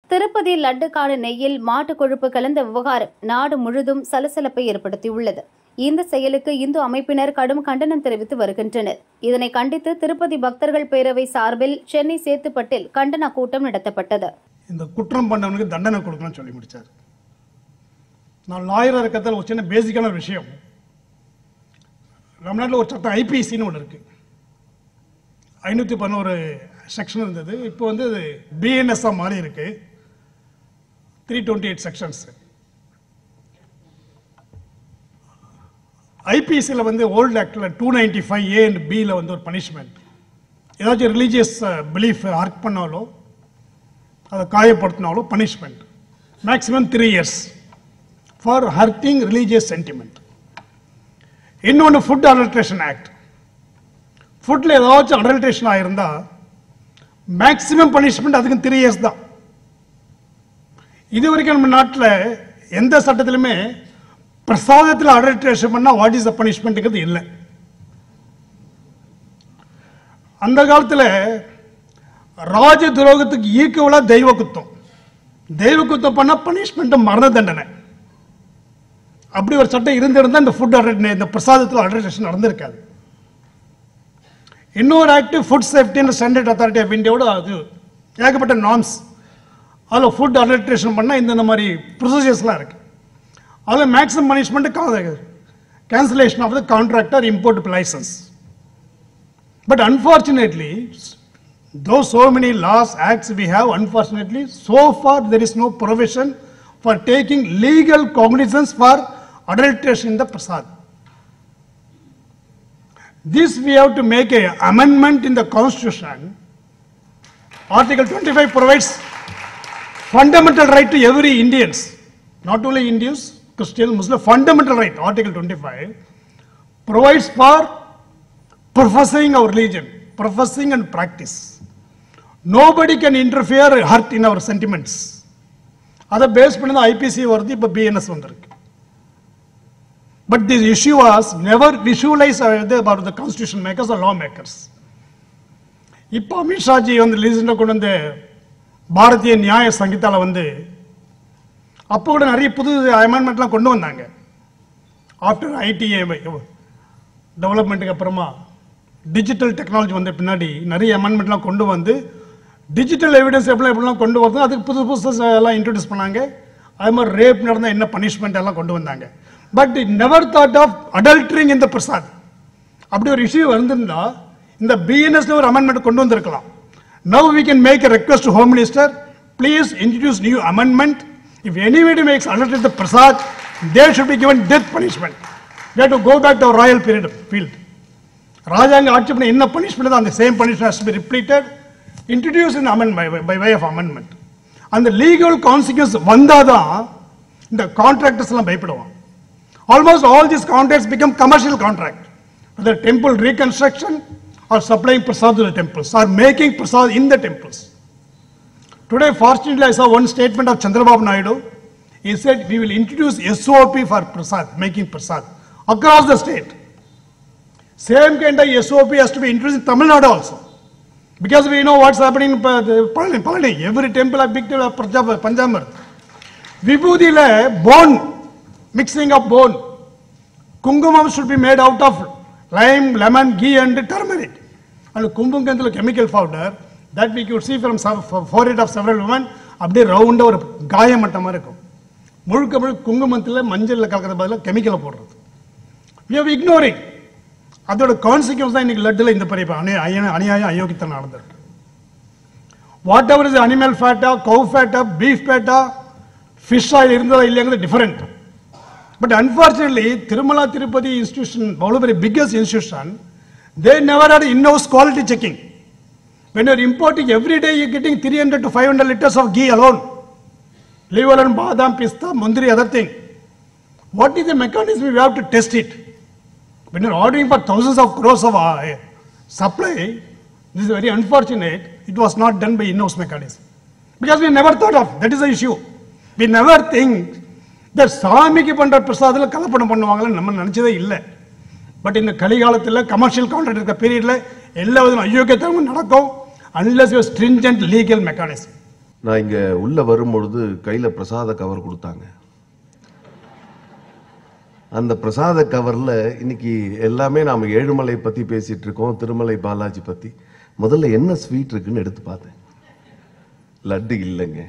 திருப்பதி லட்டுக்கான நெய்யில் மாட்டு கொழுப்பு கலந்த விவகாரம் நாடு முழுதும் சலசலப்பை ஏற்படுத்தியுள்ளது இந்த செயலுக்கு இந்து அமைப்பினர் கடும் கண்டனம் தெரிவித்து வருகின்றனர் இதனை கண்டித்து திருப்பதி பக்தர்கள் பேரவை சார்பில் சென்னை சேத்துப்பட்டில் கண்டன கூட்டம் நடத்தப்பட்டது இந்த குற்றம் பண்ணவனுக்கு தண்டனை கொடுக்கணும்னு சொல்லி முடிச்சார் நான் லாயராக இருக்கிறதுல ஒரு சின்ன பேசிக்கான ஒரு விஷயம் நம்ம நாட்டில் ஒரு சட்டம் ஐபிசின்னு ஒன்று இருக்கு ஐநூற்றி பதினோரு செக்ஷன் இருந்தது இப்போ வந்து அது பிஎன்எஸ்ஸாக மாறி இருக்கு த்ரீ டுவெண்ட்டி எயிட் செக்ஷன்ஸ் ஐபிசியில் வந்து ஓல்டு ஆக்டில் two ninety five A and பியில் வந்து ஒரு பனிஷ்மெண்ட் ஏதாச்சும் ரிலீஜியஸ் பிலீஃப் ஆர்க் பண்ணாலோ அதை காயப்படுத்தினாலோ punishment maximum three years for hurting religious sentiment இன்னொன்று ஃபுட் அடல்ட்ரேஷன் ஆக்ட் ஃபுட்டில் ஏதாச்சும் அடல்ட்ரேஷன் ஆயிருந்தா மேக்ஸிமம் பனிஷ்மெண்ட் அதுக்கு த்ரீ இயர்ஸ் தான் இது வரைக்கும் நம்ம நாட்டில் எந்த சட்டத்திலுமே பிரசாதத்தில் அடல்ட்ரேஷன் பண்ணால் வாட் இஸ் த பனிஷ்மெண்ட்டுங்கிறது இல்லை அந்த காலத்தில் ராஜ துரோகத்துக்கு ஈக்குவலாக தெய்வ குத்தம் தெய்வ குத்தம் பண்ணால் பனிஷ்மெண்ட் மரண தண்டனை அப்படி ஒரு சட்டம் இருந்திருந்தா இந்த ஃபுட் இந்த பிரசாதத்தில் அடல்ட்ரேஷன் நடந்திருக்காது இன்னொரு act food safety and standard authority of இந்தியாவோட அது ஏகப்பட்ட நார்ம்ஸ் அதில் ஃபுட் அடல்ட்ரேஷன் பண்ணால் இந்த மாதிரி ப்ரொசீஜர்ஸ்லாம் இருக்கு அதில் maximum punishment cancellation of the contract or import licence But unfortunately, though so many laws, acts we have, unfortunately, so far there is no provision for taking legal cognizance for adulteration in the prasad. This we have to make a amendment in the constitution. Article 25 provides fundamental right to every Indians, not only Indians, Christian, Muslim, fundamental right, Article 25, provides for professing our religion, professing and practice. Nobody can interfere or hurt in our sentiments. அதை base பண்ணி தான் IPC வருது இப்போ BNS வந்திருக்கு but this issue was never visualise about the constitution makers law makers இப்போ அமித்ஷாஜி வந்து ரீசெண்டாக கொண்டு வந்து பாரதிய நியாய சங்கீதால வந்து அப்போ கூட நிறைய புது அமெண்ட்மெண்ட்லாம் கொண்டு வந்தாங்க ஆஃப்டர் ஐடிஏ டெவலப்மெண்ட்டுக்கு அப்புறமா டிஜிட்டல் டெக்னாலஜி வந்த பின்னாடி நிறைய அமெண்ட்மெண்ட்லாம் கொண்டு வந்து டிஜிட்டல் எவிடன்ஸ் எப்படி எப்படிலாம் கொண்டு வரது அதுக்கு புதுசு புதுசு எல்லாம் இன்ட்ரடியூஸ் பண்ணாங்க அது மாதிரி ரேப் நடந்தால் என்ன பனிஷ்மெண்ட் எல்லாம் கொண்டு வந்தாங்க but never thought of adultering இந்த பிரசாத் அப்படி ஒரு இஷ்யூ வந்திருந்தா இந்த பிஎன்எஸ்ல ஒரு அமெண்ட்மெண்ட் கொண்டு வந்திருக்கலாம் now we can make a request to home minister please introduce new amendment if anybody makes adult the prasad there should be given death punishment we have to go back to our royal period field. ராஜாங்க ஆட்சி பண்ண என்ன punishment தான் அந்த same punishment has be repeated introduce in amendment by way of amendment அந்த legal consequence வந்தாதான் இந்த contractors எல்லாம் பயப்படுவான் almost all this contracts become commercial contract the temple reconstruction or supplying prasad to the temples or making prasad in the temples. Today, fortunately, I saw one statement of Chandrababu Naidu. He said, we will introduce SOP for prasad, making prasad across the state. Same kind of SOP has to be introduced in Tamil Nadu also. Because we know what's happening in Pa- the Palani. Palani. Every temple, a big temple, of Punjab- Panjamar. Vibhudiile bone, mixing of bone. Kungumam should be made out of lime, lemon, ghee and turmeric. And கும்புங்கத்தில் chemical powder that we could see from some- for- forehead of several women அப்படியே ரவுண்டாக ஒரு காயமட்ட மாதிரி இருக்கும் முழுக்க முழுக்க குங்குமத்தில் மஞ்சளில் கலக்கிற பதிலாக கெமிக்கலை போடுறது we have ignoring அதோட கான்சிக்வன்ஸ் தான் இன்னைக்கு லட்டில் இந்த பெரிய அநிய- அநிய- அநியாயம் அயோக்கியத்தனம் நடந்திருக்கு வாட் எவர் இஸ் அனிமல் ஃபேட்டா கவு ஃபேட்டா பீஃப் ஃபேட்டா ஃபிஷ் ஆயில் இருந்ததா இல்லைங்கிறது different But unfortunately, Tirumala Tirupati institution, one of the biggest institution, they never had in-house quality checking. When you're importing, every day you're getting 300 to 500 liters of ghee alone. Liver and badam, pista, mundri, other thing. What is the mechanism? We have to test it. When you're ordering for thousands of crores of uh, supply, this is very unfortunate. It was not done by in-house mechanism. Because we never thought of, that is the issue. We never think இந்த சாமிக்கு பண்ற பிரசாதத்தில் கலப்படம் பண்ணுவாங்கன்னு நம்ம நினைச்சதே இல்லை but இந்த கலிகாலத்தில் commercial contract இருக்க பீரியட்ல எல்லா விதமான அயோக்கியத்தனமும் நடக்கும் unless you stringent legal mechanism நான் இங்க உள்ள வரும்பொழுது கையில பிரசாத கவர் கொடுத்தாங்க அந்த பிரசாத கவர்ல இன்னைக்கு எல்லாமே நாம ஏழுமலை பத்தி பேசிட்டு இருக்கோம் திருமலை பாலாஜி பத்தி முதல்ல என்ன ஸ்வீட் இருக்குன்னு எடுத்து பார்த்தேன் லட்டு இல்லைங்க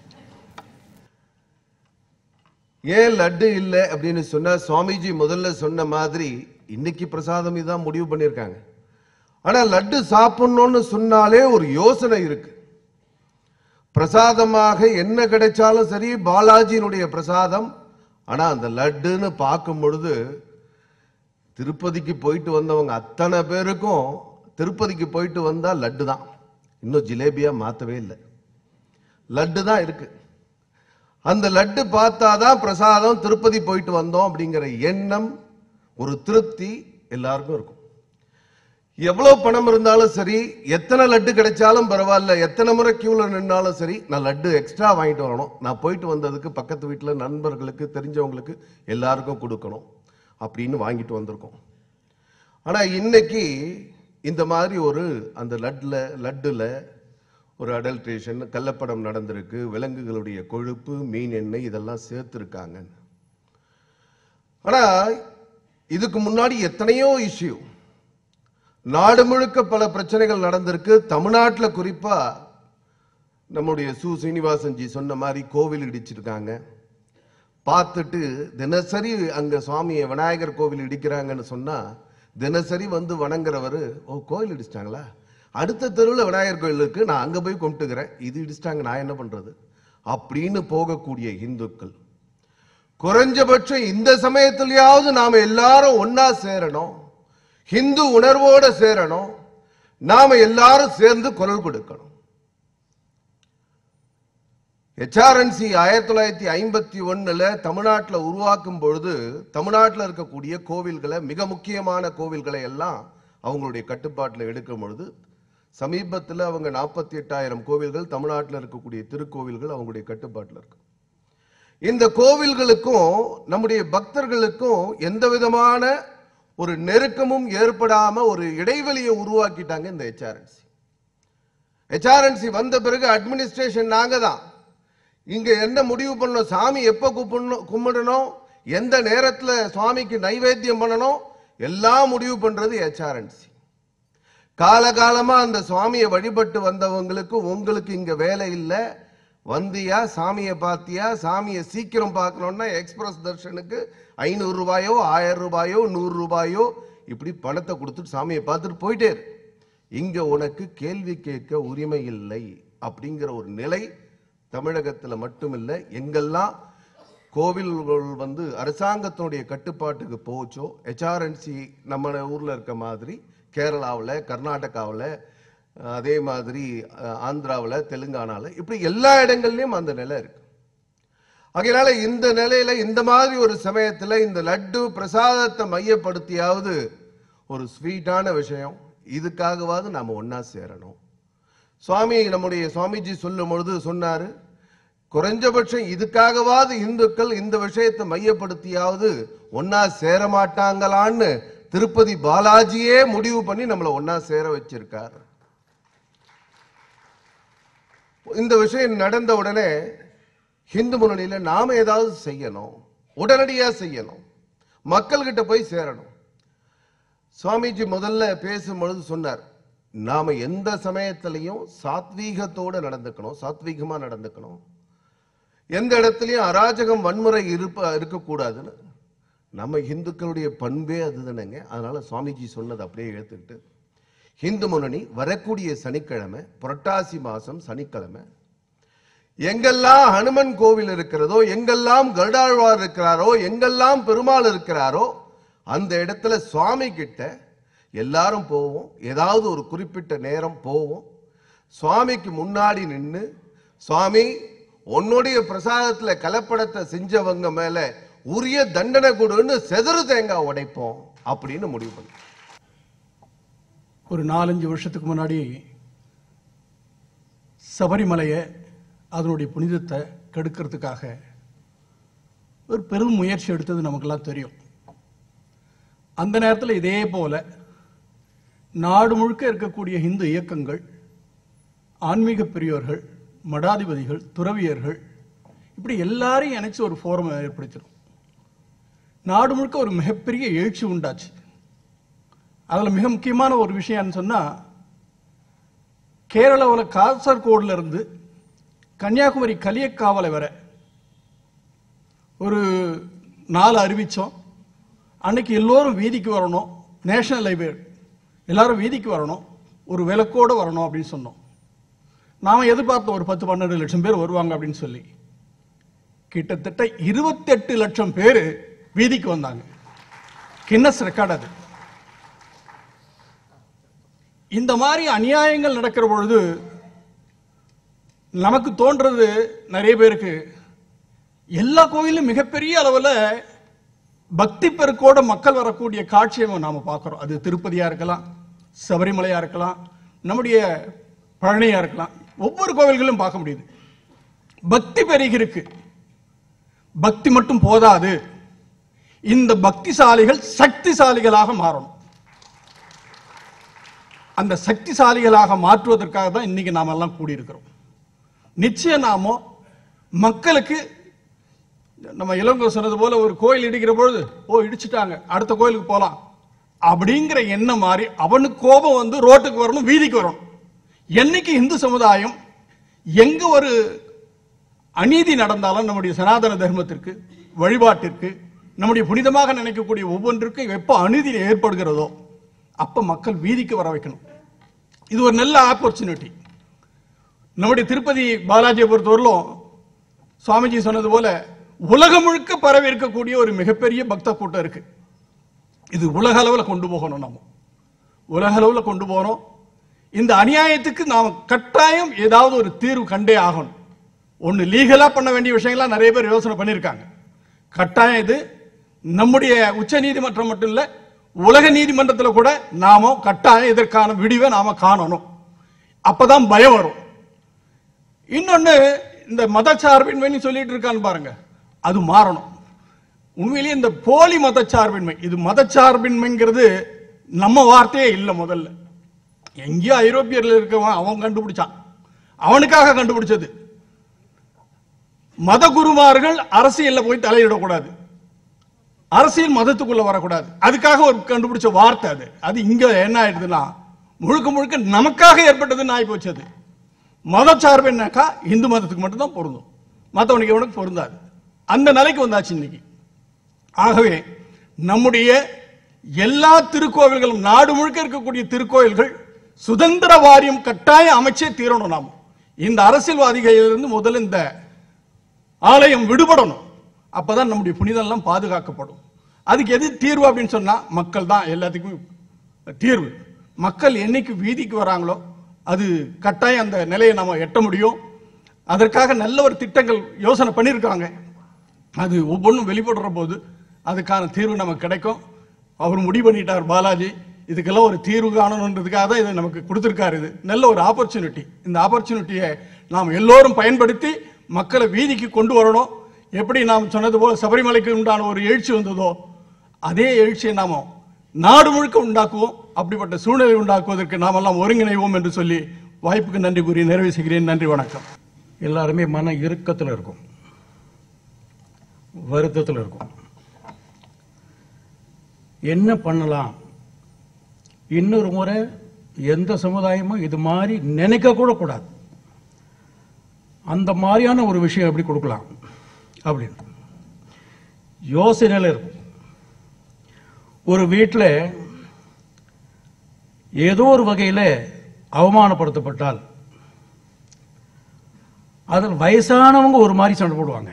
ஏன் லட்டு இல்லை அப்படின்னு சொன்னா சுவாமிஜி முதல்ல சொன்ன மாதிரி இன்னைக்கு பிரசாதம் இதான் முடிவு பண்ணியிருக்காங்க ஆனா லட்டு சாப்பிடணும்னு சொன்னாலே ஒரு யோசனை இருக்கு பிரசாதமாக என்ன கிடைச்சாலும் சரி பாலாஜியினுடைய பிரசாதம் ஆனா அந்த லட்டுன்னு பார்க்கும் பொழுது திருப்பதிக்கு போயிட்டு வந்தவங்க அத்தனை பேருக்கும் திருப்பதிக்கு போயிட்டு வந்தா லட்டு தான் இன்னும் ஜிலேபியா மாத்தவே இல்லை லட்டு தான் இருக்கு அந்த லட்டு பார்த்தாதான் பிரசாதம் திருப்பதி போயிட்டு வந்தோம் அப்படிங்கிற எண்ணம் ஒரு திருப்தி எல்லாருக்கும் இருக்கும் எவ்வளவு பணம் இருந்தாலும் சரி எத்தனை லட்டு கிடைச்சாலும் பரவாயில்ல எத்தனை முறை கியூல நின்னாலும் சரி நான் லட்டு எக்ஸ்ட்ரா வாங்கிட்டு வரணும் நான் போயிட்டு வந்ததுக்கு பக்கத்து வீட்டில் நண்பர்களுக்கு தெரிஞ்சவங்களுக்கு எல்லாருக்கும் கொடுக்கணும் அப்படின்னு வாங்கிட்டு வந்திருக்கோம் ஆனா இன்னைக்கு இந்த மாதிரி ஒரு அந்த லட்ல லட்டுல ஒரு அடல்ட்ரேஷன் கள்ளப்படம் நடந்திருக்கு விலங்குகளுடைய கொழுப்பு மீன் எண்ணெய் இதெல்லாம் சேர்த்துருக்காங்க ஆனா இதுக்கு முன்னாடி எத்தனையோ இஷ்யூ நாடு முழுக்க பல பிரச்சனைகள் நடந்திருக்கு தமிழ்நாட்டில் குறிப்பா நம்முடைய சு சீனிவாசன் ஜி சொன்ன மாதிரி கோவில் இடிச்சிருக்காங்க பார்த்துட்டு தினசரி அங்க சுவாமியை விநாயகர் கோவில் இடிக்கிறாங்கன்னு சொன்னா தினசரி வந்து வணங்குறவர் ஓ கோவில் இடிச்சிட்டாங்களா அடுத்த தெருவில் விநாயகர் கோயில் இருக்கு நான் அங்க போய் கும்பிட்டுக்கிறேன் இது இடிச்சிட்டாங்க நான் என்ன பண்றது அப்படின்னு போகக்கூடிய இந்துக்கள் குறைஞ்சபட்சம் இந்த சமயத்திலேயாவது நாம எல்லாரும் ஒன்னா சேரணும் ஹிந்து உணர்வோட சேரணும் நாம எல்லாரும் சேர்ந்து குரல் கொடுக்கணும் ஹெச்ஆர்என்சி ஆயிரத்தி தொள்ளாயிரத்தி ஐம்பத்தி ஒண்ணுல தமிழ்நாட்டில் உருவாக்கும் பொழுது தமிழ்நாட்டில் இருக்கக்கூடிய கோவில்களை மிக முக்கியமான கோவில்களை எல்லாம் அவங்களுடைய கட்டுப்பாட்டில் எடுக்கும் பொழுது சமீபத்தில் அவங்க நாற்பத்தி எட்டாயிரம் கோவில்கள் தமிழ்நாட்டில் இருக்கக்கூடிய திருக்கோவில்கள் அவங்களுடைய கட்டுப்பாட்டில் இருக்கு இந்த கோவில்களுக்கும் நம்முடைய பக்தர்களுக்கும் எந்த விதமான ஒரு நெருக்கமும் ஏற்படாம ஒரு இடைவெளியை உருவாக்கிட்டாங்க இந்த ஹெச்ஆர்என்சி ஹெச்ஆர்என்சி வந்த பிறகு அட்மினிஸ்ட்ரேஷன் நாங்க தான் இங்க என்ன முடிவு பண்ணணும் சாமி எப்ப கும்பிடணும் கும்பிடணும் எந்த நேரத்துல சுவாமிக்கு நைவேத்தியம் பண்ணணும் எல்லாம் முடிவு பண்றது ஹெச்ஆர்என்சி காலகாலமா அந்த சுவாமியை வழிபட்டு வந்தவங்களுக்கு உங்களுக்கு இங்க வேலை இல்லை வந்தியா சாமியை பார்த்தியா சாமியை சீக்கிரம் பார்க்கணும்னா எக்ஸ்பிரஸ் தர்ஷனுக்கு ஐநூறு ரூபாயோ ஆயிரம் ரூபாயோ நூறு ரூபாயோ இப்படி பணத்தை கொடுத்துட்டு சாமியை பார்த்துட்டு போயிட்டே இரு. இங்க உனக்கு கேள்வி கேட்க உரிமை இல்லை அப்படிங்கிற ஒரு நிலை தமிழகத்துல மட்டுமில்ல எங்கெல்லாம் கோவில்கள் வந்து அரசாங்கத்தினுடைய கட்டுப்பாட்டுக்கு போச்சோ ஹெச்ஆர்என்சி நம்ம ஊர்ல இருக்க மாதிரி கேரளாவில் கர்நாடகாவில் அதே மாதிரி ஆந்திராவில் தெலுங்கானாவில் இப்படி எல்லா இடங்கள்லயும் அந்த நிலை இருக்கு ஆகையினால இந்த நிலையில இந்த மாதிரி ஒரு சமயத்துல இந்த லட்டு பிரசாதத்தை மையப்படுத்தியாவது ஒரு ஸ்வீட்டான விஷயம் இதுக்காகவாவது நாம ஒண்ணா சேரணும் சுவாமி நம்முடைய சுவாமிஜி சொல்லும் பொழுது சொன்னாரு குறைஞ்சபட்சம் இதுக்காகவாவது இந்துக்கள் இந்த விஷயத்தை மையப்படுத்தியாவது ஒன்னா சேர மாட்டாங்களான்னு திருப்பதி பாலாஜியே முடிவு பண்ணி நம்மளை ஒன்னா சேர வச்சிருக்காரு இந்த விஷயம் நடந்த உடனே ஹிந்து முன்னணியில நாம ஏதாவது செய்யணும் உடனடியா செய்யணும் மக்கள்கிட்ட போய் சேரணும் சுவாமிஜி முதல்ல பேசும்பொழுது சொன்னார் நாம எந்த சமயத்திலையும் சாத்வீகத்தோட நடந்துக்கணும் சாத்வீகமா நடந்துக்கணும் எந்த இடத்துலயும் அராஜகம் வன்முறை இருப்ப இருக்கக்கூடாதுன்னு நம்ம இந்துக்களுடைய பண்பே அதுதானேங்க அதனால சுவாமிஜி சொன்னதை அப்படியே எடுத்துக்கிட்டு ஹிந்து முன்னணி வரக்கூடிய சனிக்கிழமை புரட்டாசி மாசம் சனிக்கிழமை எங்கெல்லாம் ஹனுமன் கோவில் இருக்கிறதோ எங்கெல்லாம் கருடாழ்வார் இருக்கிறாரோ எங்கெல்லாம் பெருமாள் இருக்கிறாரோ அந்த இடத்துல சுவாமி கிட்ட எல்லாரும் போவோம் ஏதாவது ஒரு குறிப்பிட்ட நேரம் போவோம் சுவாமிக்கு முன்னாடி நின்று சுவாமி உன்னுடைய பிரசாதத்துல கலப்படத்தை செஞ்சவங்க மேல உரிய தண்டனை கொடுன்னு செதறு தேங்காய் உடைப்போம் அப்படின்னு முடிவு பண்ணி ஒரு நாலஞ்சு வருஷத்துக்கு முன்னாடி சபரிமலையை அதனுடைய புனிதத்தை கெடுக்கிறதுக்காக ஒரு பெரும் முயற்சி எடுத்தது நமக்கெல்லாம் தெரியும் அந்த நேரத்தில் இதே போல நாடு முழுக்க இருக்கக்கூடிய இந்து இயக்கங்கள் ஆன்மீக பெரியோர்கள் மடாதிபதிகள் துறவியர்கள் இப்படி எல்லாரையும் இணைச்சு ஒரு ஃபோரம் ஏற்படுத்திடும் நாடு முழுக்க ஒரு மிகப்பெரிய எழுச்சி உண்டாச்சு அதில் மிக முக்கியமான ஒரு விஷயம்னு சொன்னால் கேரளாவில் காசர்கோடுல இருந்து கன்னியாகுமரி கலியக்காவலை வரை ஒரு நாள் அறிவிச்சோம் அன்னைக்கு எல்லோரும் வீதிக்கு வரணும் நேஷனல் ஹைவே எல்லாரும் வீதிக்கு வரணும் ஒரு விளக்கோடு வரணும் அப்படின்னு சொன்னோம் நாம எதிர்பார்த்தோம் ஒரு பத்து பன்னெண்டு லட்சம் பேர் வருவாங்க அப்படின்னு சொல்லி கிட்டத்தட்ட இருபத்தெட்டு லட்சம் பேர் வீதிக்கு வந்தாங்க கின்னஸ் ரெக்கார்ட் அது இந்த மாதிரி அநியாயங்கள் நடக்கிற பொழுது நமக்கு தோன்றது நிறைய பேருக்கு எல்லா கோயிலும் மிகப்பெரிய அளவில் பக்தி பெருக்கோட மக்கள் வரக்கூடிய காட்சியை நாம பார்க்கிறோம் அது திருப்பதியா இருக்கலாம் சபரிமலையா இருக்கலாம் நம்முடைய பழனியா இருக்கலாம் ஒவ்வொரு கோவில்களும் பார்க்க முடியுது பக்தி பெருகி இருக்கு பக்தி மட்டும் போதாது இந்த பக்திசாலிகள் சக்திசாலிகளாக மாறணும் அந்த சக்திசாலிகளாக மாற்றுவதற்காக தான் இன்னைக்கு நாம எல்லாம் கூடியிருக்கிறோம் நிச்சயம் நாம மக்களுக்கு நம்ம இளங்கோ சொன்னது போல ஒரு கோயில் இடிக்கிற பொழுது ஓ இடிச்சிட்டாங்க அடுத்த கோயிலுக்கு போலாம் அப்படிங்கிற எண்ணம் மாறி அவனுக்கு கோபம் வந்து ரோட்டுக்கு வரணும் வீதிக்கு வரணும் என்னைக்கு இந்து சமுதாயம் எங்க ஒரு அநீதி நடந்தாலும் நம்முடைய சனாதன தர்மத்திற்கு வழிபாட்டிற்கு நம்முடைய புனிதமாக நினைக்கக்கூடிய ஒவ்வொன்றுக்கும் எப்போ அநீதி ஏற்படுகிறதோ அப்ப மக்கள் வீதிக்கு வர வைக்கணும் இது ஒரு நல்ல ஆப்பர்ச்சுனிட்டி நம்முடைய திருப்பதி பாலாஜியை பொறுத்தவரையிலும் சுவாமிஜி சொன்னது போல உலகம் முழுக்க பரவி இருக்கக்கூடிய ஒரு மிகப்பெரிய பக்த கூட்டம் இருக்கு இது உலக அளவில் கொண்டு போகணும் நம்ம உலக அளவில் கொண்டு போறோம் இந்த அநியாயத்துக்கு நாம் கட்டாயம் ஏதாவது ஒரு தீர்வு கண்டே ஆகணும் ஒன்று லீகலா பண்ண வேண்டிய விஷயங்கள்லாம் நிறைய பேர் யோசனை பண்ணியிருக்காங்க கட்டாயம் இது நம்முடைய உச்ச நீதிமன்றம் மட்டும் இல்ல உலக நீதிமன்றத்தில் கூட நாம கட்டாயம் இதற்கான விடிவை நாம காணணும் அப்பதான் பயம் வரும் இன்னொன்னு இந்த மதச்சார்பின்மைன்னு சொல்லிட்டு இருக்கான்னு பாருங்க அது மாறணும் உண்மையிலேயே இந்த போலி மதச்சார்பின்மை இது மதச்சார்பின்மைங்கிறது நம்ம வார்த்தையே இல்லை முதல்ல எங்கேயோ ஐரோப்பியர்ல இருக்கவன் அவன் கண்டுபிடிச்சான் அவனுக்காக கண்டுபிடிச்சது மத குருமார்கள் அரசியல்ல போய் தலையிடக்கூடாது அரசியல் மதத்துக்குள்ள வரக்கூடாது அதுக்காக ஒரு கண்டுபிடிச்ச வார்த்தை அது அது இங்க என்ன ஆயிடுதுன்னா முழுக்க முழுக்க நமக்காக ஏற்பட்டதுன்னு ஆகி போச்சு அது மதச்சார்பு என்னக்கா இந்து மதத்துக்கு மட்டும்தான் பொருந்தும் மற்றவனுக்கு எவனுக்கு பொருந்தாது அந்த நிலைக்கு வந்தாச்சு இன்னைக்கு ஆகவே நம்முடைய எல்லா திருக்கோவில்களும் நாடு முழுக்க இருக்கக்கூடிய திருக்கோயில்கள் சுதந்திர வாரியம் கட்டாயம் அமைச்சே தீரணும் நாம் இந்த அரசியல்வாதிகளிலிருந்து முதல்ல இந்த ஆலயம் விடுபடணும் அப்பதான் நம்முடைய புனிதம் எல்லாம் பாதுகாக்கப்படும் அதுக்கு எது தீர்வு அப்படின்னு சொன்னா மக்கள் தான் எல்லாத்துக்கும் தீர்வு மக்கள் என்னைக்கு வீதிக்கு வராங்களோ அது கட்டாயம் அந்த நிலையை நாம எட்ட முடியும் அதற்காக நல்ல ஒரு திட்டங்கள் யோசனை பண்ணியிருக்காங்க அது ஒவ்வொன்றும் வெளிப்படுற போது அதுக்கான தீர்வு நமக்கு கிடைக்கும் அவர் முடிவு பண்ணிட்டார் பாலாஜி இதுக்கெல்லாம் ஒரு தீர்வு காணணுன்றதுக்காக தான் இதை நமக்கு கொடுத்துருக்காரு இது நல்ல ஒரு ஆப்பர்ச்சுனிட்டி இந்த ஆப்பர்ச்சுனிட்டியை நாம் எல்லோரும் பயன்படுத்தி மக்களை வீதிக்கு கொண்டு வரணும் எப்படி நாம் சொன்னது போல சபரிமலைக்கு உண்டான ஒரு எழுச்சி வந்ததோ அதே எழுச்சியை நாம நாடு முழுக்க உண்டாக்குவோம் அப்படிப்பட்ட சூழ்நிலை உண்டாக்குவதற்கு நாமெல்லாம் ஒருங்கிணைவோம் என்று சொல்லி வாய்ப்புக்கு நன்றி கூறி நிறைவு செய்கிறேன் நன்றி வணக்கம் எல்லாருமே மன இறுக்கத்தில் இருக்கும் வருத்தத்தில் இருக்கும் என்ன பண்ணலாம் இன்னொரு முறை எந்த சமுதாயமும் இது மாதிரி நினைக்க கூட கூடாது அந்த மாதிரியான ஒரு விஷயம் எப்படி கொடுக்கலாம் அப்படின்னு யோசனையில் இருக்கும் ஒரு வீட்டில் ஏதோ ஒரு வகையில் அவமானப்படுத்தப்பட்டால் அதில் வயசானவங்க ஒரு மாதிரி சண்டை போடுவாங்க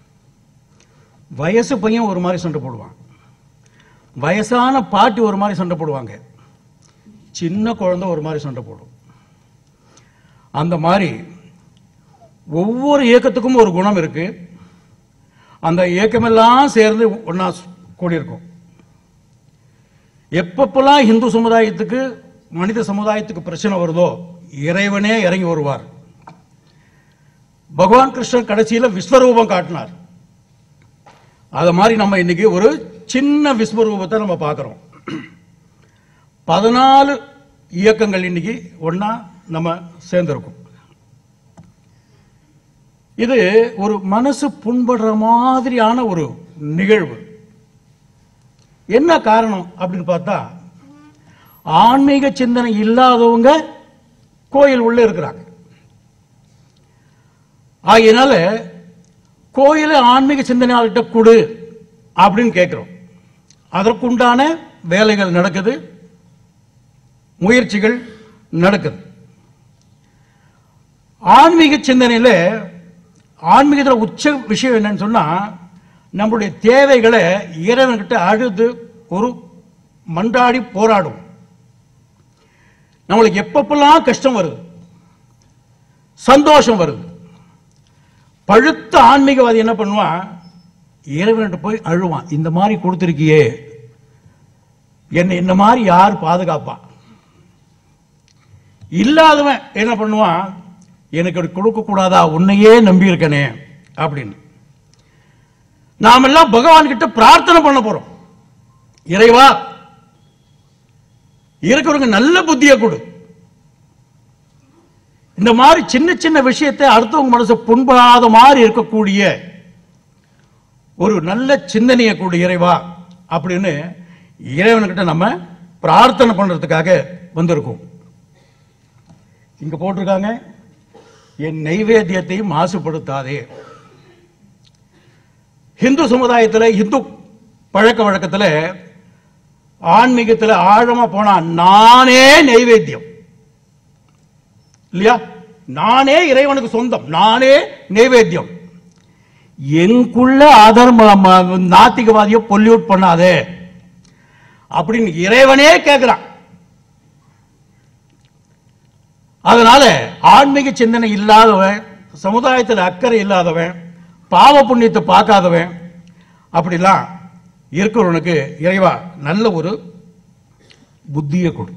வயசு பையன் ஒரு மாதிரி சண்டை போடுவான் வயசான பாட்டி ஒரு மாதிரி சண்டை போடுவாங்க சின்ன குழந்தை ஒரு மாதிரி சண்டை போடும் அந்த மாதிரி ஒவ்வொரு இயக்கத்துக்கும் ஒரு குணம் இருக்கு அந்த இயக்கமெல்லாம் சேர்ந்து ஒன்னா கூடியிருக்கும் எப்பப்பெல்லாம் இந்து சமுதாயத்துக்கு மனித சமுதாயத்துக்கு பிரச்சனை வருதோ இறைவனே இறங்கி வருவார் பகவான் கிருஷ்ணன் கடைசியில விஸ்வரூபம் காட்டினார் அது மாதிரி நம்ம இன்னைக்கு ஒரு சின்ன விஸ்வரூபத்தை நம்ம பார்க்கிறோம் பதினாலு இயக்கங்கள் இன்னைக்கு ஒண்ணா நம்ம சேர்ந்திருக்கோம் இது ஒரு மனசு புண்படுற மாதிரியான ஒரு நிகழ்வு என்ன காரணம் அப்படின்னு பார்த்தா ஆன்மீக சிந்தனை இல்லாதவங்க கோயில் உள்ள இருக்கிறாங்க ஆகையினால கோயிலை ஆன்மீக சிந்தனையாளர்கிட்ட கொடு அப்படின்னு கேட்கிறோம் அதற்குண்டான வேலைகள் நடக்குது முயற்சிகள் நடக்குது ஆன்மீக சிந்தனையில ஆன்மீகத்தில் உச்ச விஷயம் என்னன்னு சொன்னா நம்முடைய தேவைகளை இறைவன்கிட்ட அழுது ஒரு மன்றாடி போராடும் நம்மளுக்கு எப்பப்பெல்லாம் கஷ்டம் வருது சந்தோஷம் வருது பழுத்த ஆன்மீகவாதி என்ன பண்ணுவான் இறைவன்கிட்ட போய் அழுவான் இந்த மாதிரி கொடுத்துருக்கியே என்னை இந்த மாதிரி யார் பாதுகாப்பா இல்லாதவன் என்ன பண்ணுவான் எனக்கு அப்படி கொடுக்க கூடாதா உன்னையே நம்பி இருக்கனே அப்படின்னு நாமெல்லாம் பகவான் கிட்ட பிரார்த்தனை பண்ண போறோம் இறைவா இருக்கிறவங்க நல்ல புத்தியை கொடு இந்த மாதிரி சின்ன சின்ன விஷயத்தை அடுத்தவங்க மனசு புண்படாத மாதிரி இருக்கக்கூடிய ஒரு நல்ல சிந்தனையை கொடு இறைவா அப்படின்னு இறைவன்கிட்ட நம்ம பிரார்த்தனை பண்றதுக்காக வந்திருக்கோம் இங்க போட்டிருக்காங்க என் நைவேத்தியத்தை மாசுபடுத்தாதே இந்து சமுதாயத்தில் இந்து பழக்க வழக்கத்தில் ஆன்மீகத்தில் ஆழமா போனா நானே நைவேத்தியம் இல்லையா நானே இறைவனுக்கு சொந்தம் நானே நைவேத்தியம் எங்குள்ள அதர்ம ம- நாத்திகவாதியை பொல்யூட் பண்ணாதே அப்படின்னு இறைவனே கேட்கிறான் அதனால ஆன்மீக சிந்தனை இல்லாதவன் சமுதாயத்தில் அக்கறை இல்லாதவன் பாவ புண்ணியத்தை பார்க்காதவன் அப்படிலாம் இருக்கிறவனுக்கு இறைவா நல்ல ஒரு புத்தியை கொடு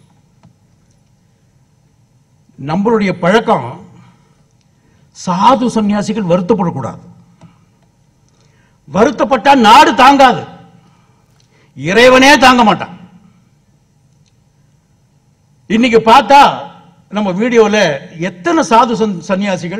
நம்மளுடைய பழக்கம் சாது சன்னியாசிகள் வருத்தப்படக்கூடாது வருத்தப்பட்டா நாடு தாங்காது இறைவனே தாங்க மாட்டான் இன்னைக்கு பார்த்தா நம்ம வீடியோல எத்தனை சாது சன்- சன்னியாசிகள்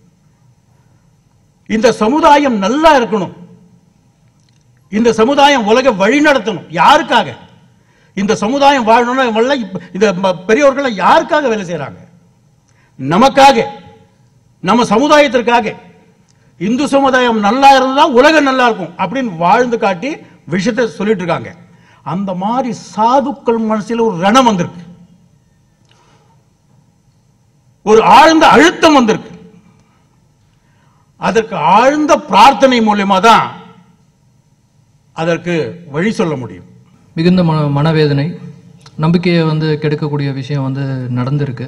இந்த சமுதாயம் நல்லா இருக்கணும் இந்த சமுதாயம் உலக வழி நடத்தணும் யாருக்காக இந்த சமுதாயம் வாழணும்னா இவங்கெல்லாம் இப்ப- இந்த ம- பெரியவர்கள் யாருக்காக வேலை செய்றாங்க நமக்காக நம்ம சமுதாயத்திற்காக இந்து சமுதாயம் நல்லா இருந்தா உலகம் நல்லா இருக்கும் அப்படின்னு வாழ்ந்து காட்டி விஷயத்தை சொல்லிட்டு இருக்காங்க அந்த மாதிரி சாதுக்கள் மனசுல ஒரு ரணம் வந்திருக்கு ஒரு ஆழ்ந்த அழுத்தம் வந்திருக்கு அதற்கு ஆழ்ந்த பிரார்த்தனை மூலியமா தான் அதற்கு வழி சொல்ல முடியும் மிகுந்த மன மனவேதனை நம்பிக்கையை வந்து கெடுக்கக்கூடிய விஷயம் வந்து நடந்திருக்கு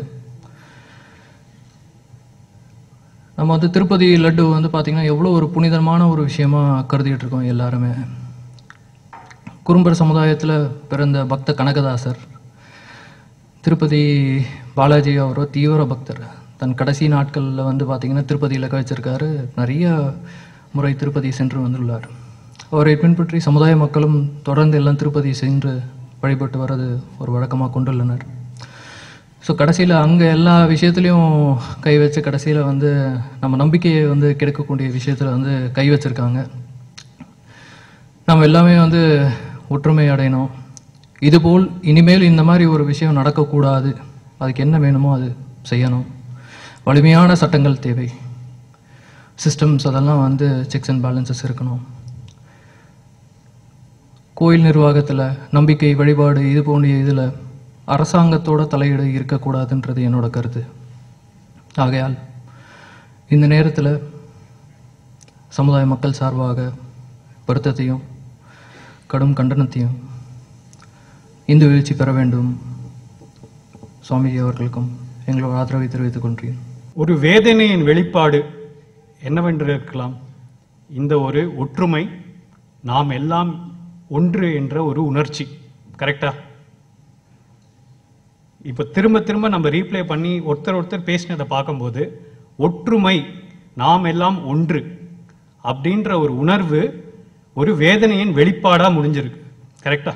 நம்ம வந்து திருப்பதி லட்டு வந்து பார்த்திங்கன்னா எவ்வளோ ஒரு புனிதமான ஒரு விஷயமா கருதிட்டு இருக்கோம் எல்லாருமே குறும்பர் சமுதாயத்தில் பிறந்த பக்த கனகதாசர் திருப்பதி பாலாஜி அவரோ தீவிர பக்தர் தன் கடைசி நாட்களில் வந்து பார்த்திங்கன்னா திருப்பதியில் கழிச்சிருக்காரு நிறைய முறை திருப்பதி சென்று வந்துள்ளார் அவரை பின்பற்றி சமுதாய மக்களும் தொடர்ந்து எல்லாம் திருப்பதி சென்று வழிபட்டு வர்றது ஒரு வழக்கமாக கொண்டுள்ளனர் ஸோ கடைசியில் அங்கே எல்லா விஷயத்துலையும் கை வச்சு கடைசியில் வந்து நம்ம நம்பிக்கையை வந்து கெடுக்கக்கூடிய விஷயத்தில் வந்து கை வச்சிருக்காங்க நம்ம எல்லாமே வந்து ஒற்றுமை அடையணும் இதுபோல் இனிமேல் இந்த மாதிரி ஒரு விஷயம் நடக்கக்கூடாது அதுக்கு என்ன வேணுமோ அது செய்யணும் வலிமையான சட்டங்கள் தேவை சிஸ்டம்ஸ் அதெல்லாம் வந்து செக்ஸ் அண்ட் பேலன்சஸ் இருக்கணும் கோயில் நிர்வாகத்தில் நம்பிக்கை வழிபாடு இது போன்ற இதில் அரசாங்கத்தோட தலையீடு இருக்கக்கூடாதுன்றது என்னோட கருத்து ஆகையால் இந்த நேரத்தில் சமுதாய மக்கள் சார்பாக வருத்தத்தையும் கடும் கண்டனத்தையும் இந்து எழுச்சி பெற வேண்டும் சுவாமிஜி அவர்களுக்கும் எங்களோட ஆதரவை தெரிவித்துக் கொள்கிறேன் ஒரு வேதனையின் வெளிப்பாடு என்னவென்று இருக்கலாம் இந்த ஒரு ஒற்றுமை நாம் எல்லாம் ஒன்று என்ற ஒரு உணர்ச்சி கரெக்டா இப்போ திரும்ப திரும்ப நம்ம ரீப்ளே பண்ணி ஒருத்தர் ஒருத்தர் பேசினதை பார்க்கும்போது ஒற்றுமை நாம் எல்லாம் ஒன்று அப்படின்ற ஒரு உணர்வு ஒரு வேதனையின் வெளிப்பாடாக முடிஞ்சிருக்கு கரெக்டா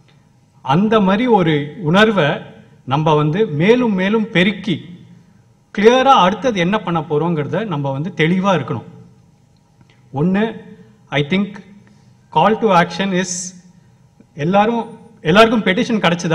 அந்த மாதிரி ஒரு உணர்வை நம்ம வந்து மேலும் மேலும் பெருக்கி கிளியராக அடுத்தது என்ன பண்ண போகிறோங்கிறத நம்ம வந்து தெளிவாக இருக்கணும் ஒன்று I think call to action is எல்லாரும் எல்லாருக்கும் பெட்டிஷன் கிடைச்சதா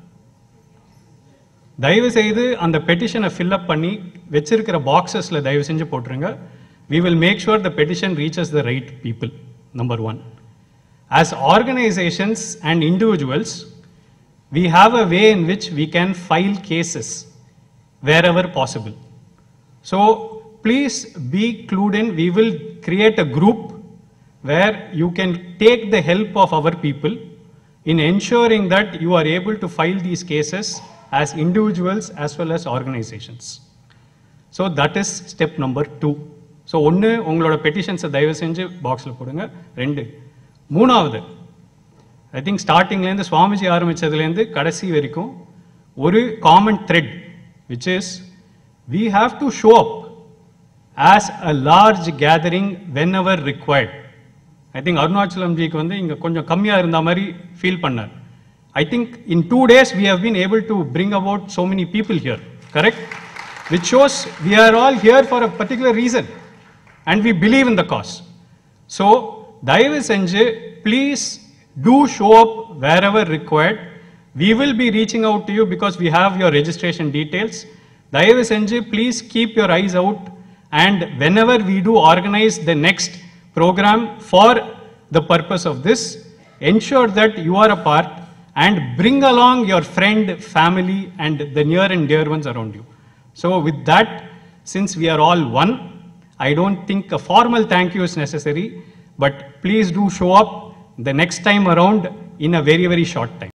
தயவு செய்து அந்த பெட்டிஷனை ஃபில்அப் பண்ணி வச்சிருக்கிற பாக்ஸஸில் தயவு செஞ்சு போட்டுருங்க we will make sure the petition reaches the right people number one as organisations and individuals we have a way in which we can file cases wherever possible. So please be clued in. We will create a group where you can take the help of our people in ensuring that you are able to file these cases as individuals as well as organizations. So that is step number two so ஒன்று உங்களோட பெட்டிஷன்ஸை தயவு செஞ்சு பாக்ஸில் போடுங்க ரெண்டு மூணாவது I think ஸ்டார்டிங்லேருந்து சுவாமிஜி ஆரம்பிச்சதுலேருந்து கடைசி வரைக்கும் ஒரு common thread which is we have to show up as a large gathering whenever required I think அருணாச்சலம்ஜிக்கு வந்து இங்கே கொஞ்சம் கம்மியாக இருந்த மாதிரி ஃபீல் பண்ணார் I think in two days we have been able to bring about so many people here correct which shows we are all here for a particular reason and we believe in the cause so தயவு செஞ்சு please do show up wherever required we will be reaching out to you because we have your registration details தயவு செஞ்சு please keep your eyes out and whenever we do organize the next program for the purpose of this ensure that you are a part and bring along your friend, family, and the near and dear ones around you. So, with that, since we are all one, I don't think a formal thank you is necessary, but please do show up the next time around in a very, very short time.